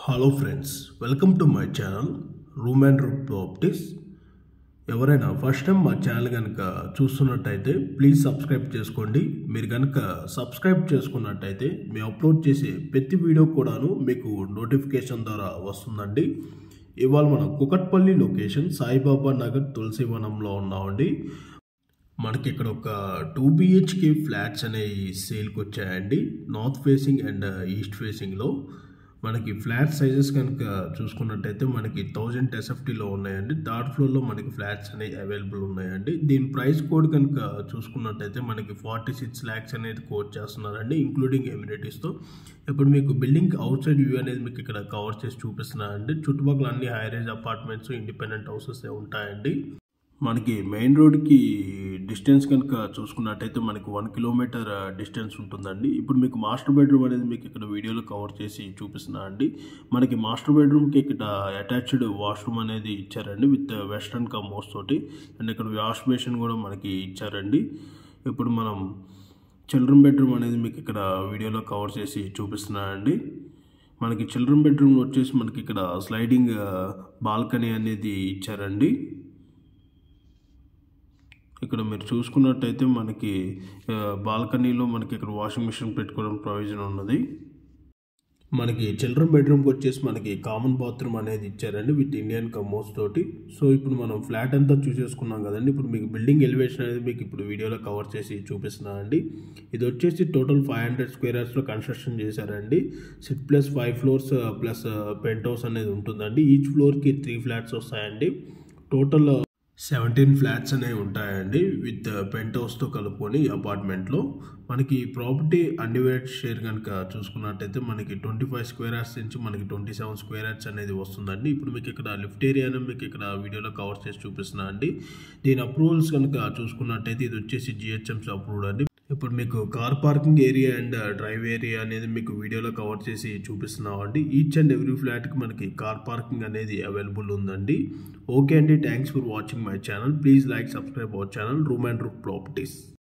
hello friends welcome to my channel room and room properties ఎవరైనా first time మా channel కనుక చూస్తున్నట్టయితే please subscribe చేసుకోండి మీరు కనుక సబ్స్క్రైబ్ చేసుకున్నట్టయితే మేము అప్లోడ్ చేసే ప్రతి వీడియో కూడాను మీకు నోటిఫికేషన్ ద్వారా వస్తుందండి ఇవాళ మనం కుకట్పల్లి లొకేషన్ సాయిబాబా నగర్ తులసివనంలో ఉన్నామండి మనకి ఇక్కడ ఒక టూ బిహెచ్కే ఫ్లాట్స్ అనేవి సేల్కి వచ్చాయండి నార్త్ ఫేసింగ్ అండ్ ఈస్ట్ ఫేసింగ్లో మనకి ఫ్లాట్ సైజెస్ కనుక చూసుకున్నట్టయితే మనకి థౌజండ్ ఎస్ఎఫ్టీలో ఉన్నాయండి థర్డ్ ఫ్లోర్లో మనకి ఫ్లాట్స్ అనేవి అవైలబుల్ ఉన్నాయండి దీని ప్రైస్ కోడ్ కనుక చూసుకున్నట్టయితే మనకి ఫార్టీ సిక్స్ ల్యాక్స్ అనేది కోడ్ చేస్తున్నారండి ఇంక్లూడింగ్ ఎమ్యూనిటీస్తో ఇప్పుడు మీకు బిల్డింగ్ అవుట్ సైడ్ వ్యూ అనేది మీకు ఇక్కడ కవర్ చేసి చూపిస్తున్నారండి చుట్టుపక్కల అన్ని హైరేజ్ అపార్ట్మెంట్స్ ఇండిపెండెంట్ హౌసెస్ ఉంటాయండి మనకి మెయిన్ రోడ్కి డిస్టెన్స్ కనుక చూసుకున్నట్టయితే మనకి వన్ కిలోమీటర్ డిస్టెన్స్ ఉంటుందండి ఇప్పుడు మీకు మాస్టర్ బెడ్రూమ్ అనేది మీకు ఇక్కడ వీడియోలో కవర్ చేసి చూపిస్తున్నా అండి మనకి మాస్టర్ బెడ్రూమ్కి ఇక్కడ అటాచ్డ్ వాష్రూమ్ అనేది ఇచ్చారండి విత్ వెస్ట్రన్ కమోస్ తోటి అండ్ ఇక్కడ వాష్ బేసిన్ కూడా మనకి ఇచ్చారండి ఇప్పుడు మనం చిల్డ్రన్ బెడ్రూమ్ అనేది మీకు ఇక్కడ వీడియోలో కవర్ చేసి చూపిస్తున్నానండి మనకి చిల్డ్రన్ బెడ్రూమ్ వచ్చేసి మనకి ఇక్కడ స్లైడింగ్ బాల్కనీ అనేది ఇచ్చారండి ఇక్కడ మీరు చూసుకున్నట్టయితే మనకి బాల్కనీలో మనకి ఇక్కడ వాషింగ్ మిషన్ పెట్టుకోవడం ప్రొవిజన్ ఉన్నది మనకి చిల్డ్రన్ బెడ్రూమ్కి వచ్చేసి మనకి కామన్ బాత్రూమ్ అనేది ఇచ్చారండి విత్ ఇండియన్ కమోస్ తోటి సో ఇప్పుడు మనం ఫ్లాట్ అంతా చూసేసుకున్నాం కదండి ఇప్పుడు మీకు బిల్డింగ్ ఎలివేషన్ అనేది మీకు ఇప్పుడు వీడియోలో కవర్ చేసి చూపిస్తున్నానండి ఇది వచ్చేసి టోటల్ ఫైవ్ హండ్రెడ్ స్క్వేర్ యార్డ్స్లో కన్స్ట్రక్షన్ చేశారండి stilt plus five floors plus penthouse అనేది ఉంటుందండి ఈచ్ ఫ్లోర్కి త్రీ ఫ్లాట్స్ వస్తాయండి టోటల్ సెవెంటీన్ ఫ్లాట్స్ అనేవి ఉంటాయండి విత్ పెంట్ హౌస్తో కలుపుకొని అపార్ట్మెంట్లో మనకి ప్రాపర్టీ అన్డివైడెడ్ షేర్ కనుక చూసుకున్నట్టయితే మనకి ట్వంటీ ఫైవ్ స్క్వేర్ యార్డ్స్ నుంచి మనకి ట్వంటీ సెవెన్ స్క్వేర్ యార్డ్స్ అనేది వస్తుందండి ఇప్పుడు మీకు ఇక్కడ లిఫ్ట్ ఏరియాను మీకు ఇక్కడ వీడియోలో కవర్ చేసి చూపిస్తున్నా అండి దీని అప్రూవల్స్ కనుక చూసుకున్నట్టయితే ఇది వచ్చేసి జిహెచ్ఎంసీ అప్రూవ్డ్ అండి ఇప్పుడు మీకు car parking area and drive area అనేది మీకు వీడియోలో కవర్ చేసి చూపిస్తున్నాం అండి ఈచ్ అండ్ ఎవ్రీ ఫ్లాట్కి మనకి కార్ పార్కింగ్ అనేది అవైలబుల్ ఉందండి ఓకే అండి thanks for watching my channel please like subscribe our channel room and room properties